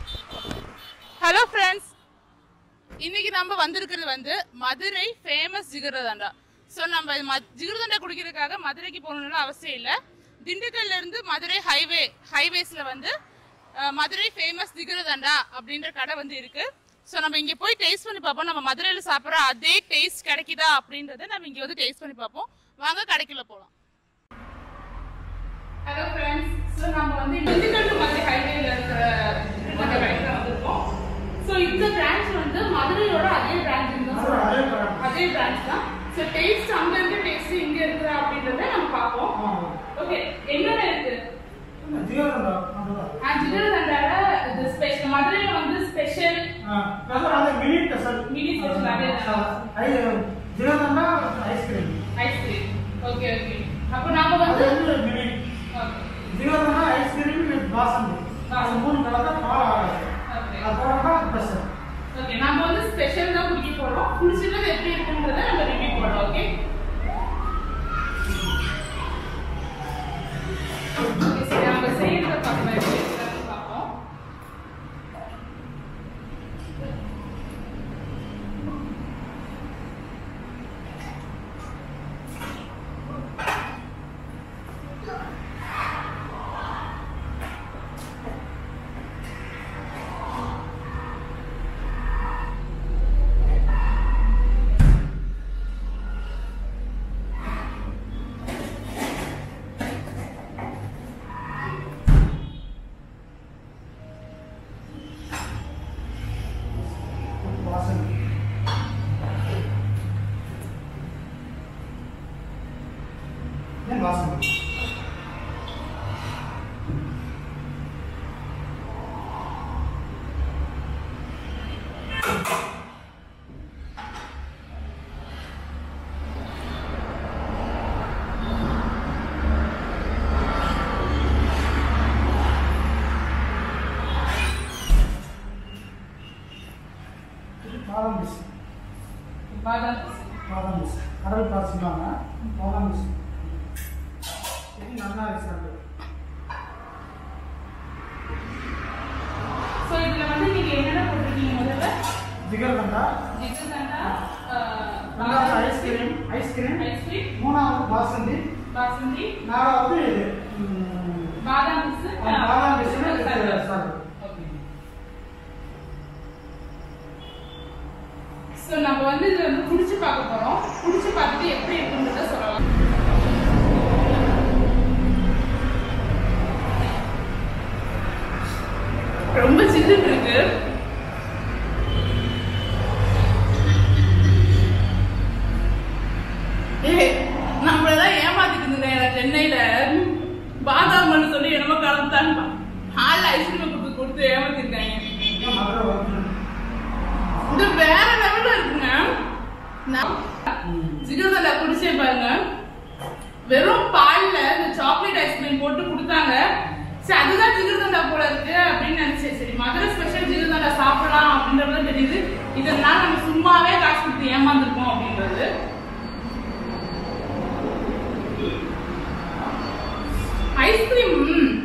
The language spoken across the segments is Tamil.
ஹலோ ஃப்ரெண்ட்ஸ் இன்னைக்கு நம்ம வந்திருக்கிறது வந்து மதுரை ஃபேமஸ் ஜிகர்தண்டா ஸோ நம்ம ம- ஜிகர்தண்டா குடிக்கிறதுக்காக மதுரைக்கு போகணும்னு அவசியம் இல்லை திண்டுக்கல்ல இருந்து மதுரை ஹைவே ஹைவேஸ்ல வந்து அஹ், மதுரை ஃபேமஸ் ஜிகர்தண்டா அப்படின்ற கடை வந்து இருக்கு ஸோ நம்ம இங்கே போய் டேஸ்ட் பண்ணி பார்ப்போம் நம்ம மதுரையில் சாப்பிட்ற அதே டேஸ்ட் கிடைக்குதா அப்படின்றத நம்ம இங்கே வந்து டேஸ்ட் பண்ணி பார்ப்போம் வாங்க கடைக்குள்ள போகலாம் ஹலோ ஃப்ரெண்ட்ஸ் ஸோ நம்ம வந்து திண்டுக்கல் to மதுரை ஹைவேல இருக்கிற இந்த கடைக்கு தான் வந்திருக்கோம் ஸோ இந்த பிரான்ச் வந்து மதுரையோட அதே பிரான்ச் தான் அதே சொல்றாங்க. branch. அதே பிரான்ச் தான் ஸோ டேஸ்ட் அங்க இருக்க டேஸ்ட் இங்க இருக்கிற அப்படின்றத நம்ம பார்ப்போம் ஓகே என்னென்ன இருக்கு ஜிகர் தண்டால இது ஸ்பெஷல் மதுரையில வந்து ஸ்பெஷல் மினி ஸ்பெஷல் அதே ஐஸ்கிரீம் ஐஸ்கிரீம் ஓகே ஓகே அப்போ நாம அது வந்து வந்து மினி ஓகே ஜீவனா ஐஸ்கிரீம் வித் பாசந்தி அது மூணு கலந்தா பால் ஆகாது ஓகே அது போறதா ஸ்பெஷல் ஓகே நம்ம வந்து ஸ்பெஷல் தான் குடிக்க போறோம் குடிச்சது எப்படி இருக்குன்றத நம்ம ரிவ்யூ போடுறோம் ஓகே ஓகே சரி நம்ம செய்யறத பார்க்கலாம் எப்படி இருக்குன்னு பார்ப்போம் பாசந்தி ஏன் பாசந்தி இது பாதாம் பிஸ்கட் பாதாம் பிசின். பாதாம் பிஸ்கட் கடல் பாசிப்பாங்க பாதாம் பிஸ்கட் இது நல்லா இருக்கு ஸோ இதுல வந்து நீங்க என்னென்ன போட்டிருக்கீங்க முதல்ல ஜிகர்தண்டா ஜிகர்தண்டா ரெண்டாவது ஐஸ்கிரீம் ஐஸ்கிரீம் ஐஸ்கிரீம் மூணாவது பாசந்தி பாசந்தி நாலாவது இது ம், பாதாம் பிசின் ஆ, பாதாம் பிஸ்கட் சாரி ஸோ நம்ம வந்து இதை வந்து குடிச்சு பார்க்க போறோம் குடிச்சு பார்த்துட்டு எப்படி இருக்குன்றத சொல்லலாம் ரொம்ப சில்லுன்னு இருக்கு ஏய், நம்மளதான் ஏமாத்திட்டு இருந்தாங்க சென்னையில பாதாம்னு சொல்லி என்னமோ கலந்துதான் ஹால் ஐஸ்கிரீம் கொடுத்து கொடுத்து ஏமாத்திருக்காங்க மதுரை வந்து இது வேற லெவல்ல இருக்குங்க நான் ஜிகர்தண்டா குடிச்சே பாருங்க வெறும் பால்ல இந்த சாக்லேட் ஐஸ்கிரீம் போட்டு கொடுத்தாங்க சரி அதுதான் ஜிகர்தண்டா போல இருக்கு அப்படின்னு நினைச்சேன் சரி மதுரை ஸ்பெஷல் ஜிகர்தண்டா சாப்பிடலாம் அப்படின்றது தெரியுது இதனால நம்ம சும்மாவே காசு கொடுத்து ஏமாந்துருக்கோம் அப்படின்றது ஐஸ்கிரீம்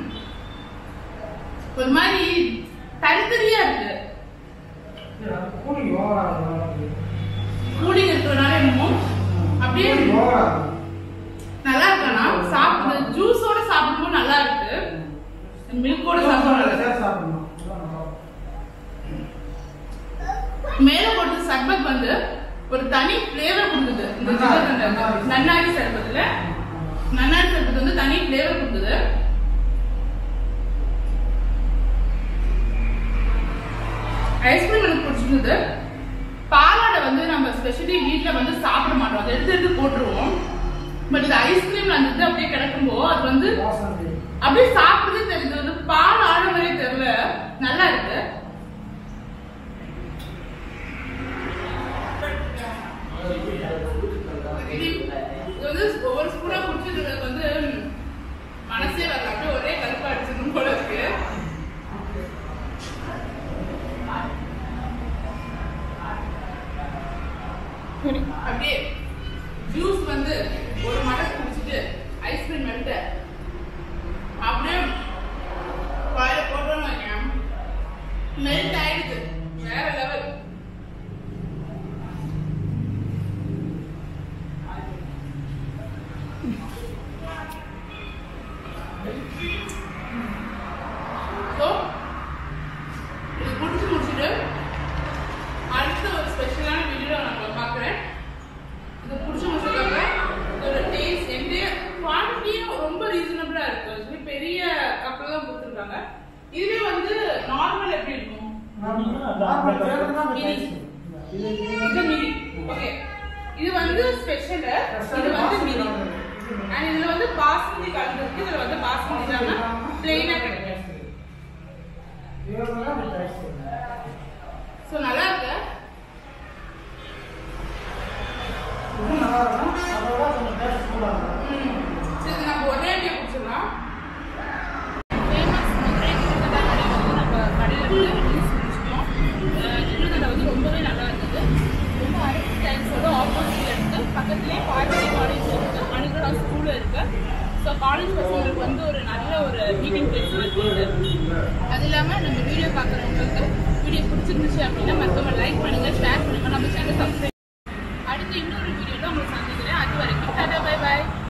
ஒரு மாதிரி தனித்தனியா இருக்கு கூலி ஓவரா இருக்கு கூலிங் இருக்கிறதுனால என்னமோ அப்படியே ஓவரா நல்லா இருக்கா சாப்பிடு ஜூஸோட சாப்பிடும்போது நல்லா இருக்கு மில்கோட சாப்பிடுறது சேர்த்து சாப்பிடணும் அதான் நல்லா இருக்கும். மேல போட்டு சர்பத் வந்து ஒரு தனி ஃப்ளேவர் கொடுக்குது இந்த ஜிகர்தண்டா நன்னாரி சர்பத்துல நன்னாரி சர்பத் வந்து தனி ஃப்ளேவர் கொடுக்குது ஐஸ்கிரீம் எனக்கு பிடிச்சிருந்தது பாலாடை வந்து நம்ம ஸ்பெஷலி வீட்ல வந்து சாப்பிட மாட்டோம் அதை எடுத்து எடுத்து போட்டுருவோம் பட் இது ஐஸ்கிரீம்ல அந்த இது அப்படியே கிடக்கும்போது அது வந்து பாசந்தி அப்படியே சாப்பிடுறதே தெரியுது வந்து பால் ஆட மாதிரியே தெரியல நல்லா இருக்கு இது இது வந்து ஒவ்வொரு ஸ்பூனா குடிச்சதுக்கு வந்து மனசே வரல அப்படியே ஒரே கருப்பா அடிச்சிடும் போல இருக்கு அப்படியே ஜூஸ் வந்து ஒரு மடக்கு குடிச்சிட்டு ஐஸ்கிரீம் எடுத்து அப்படியே வாயில போட்டோம்னு வைங்க நார்மல் தேர்தல் தான் மினி. இது இது மினி ஓகே இது வந்து ஸ்பெஷல் இது வந்து மினி அண்ட் இதுல வந்து பாஸ்மதி கலந்துருக்கு இதுல வந்து பாஸ்மதி இல்லாம பிளெயினா கிடைக்கும் இவங்கெல்லாம் அப்படி டேஸ்ட் ஸோ நல்லா இருக்கு இது நல்லா இருக்கும் அதோட கொஞ்சம் டேஸ்ட் சூடாக இருக்கும் ம். சரி நம்ம ஒரே அடியாக குடிச்சிடலாம் ஃபேமஸ் மதுரை ஜிகிருதண்டா கடை வந்து நம்ம கடையில் இருந்து ரிலீஸ் முடிச்சிட்டோம் ஜிகிருதண்டா வந்து ரொம்பவே நல்லா இருந்தது ரொம்ப அரசு டைம்ஸோட ஆப்போசிட்ல இருக்கு பக்கத்துலேயே பார்வதி காலேஜ் இருக்கு அனுகிரகா ஸ்கூல் இருக்கு ஸோ காலேஜ் பசங்களுக்கு வந்து ஒரு நல்ல ஒரு மீட்டிங் பிளேஸ் இருக்குது அது இல்லாமல் நம்ம வீடியோ பார்க்குறவங்களுக்கு வீடியோ பிடிச்சிருந்துச்சு அப்படின்னா மற்றவங்க லைக் பண்ணுங்க ஷேர் பண்ணுங்க நம்ம சேனல் சப்ஸ்கிரைப் அடுத்து இன்னொரு வீடியோவில் உங்களுக்கு சந்திக்கிறேன் அது வரைக்கும் டாடா பை பாய்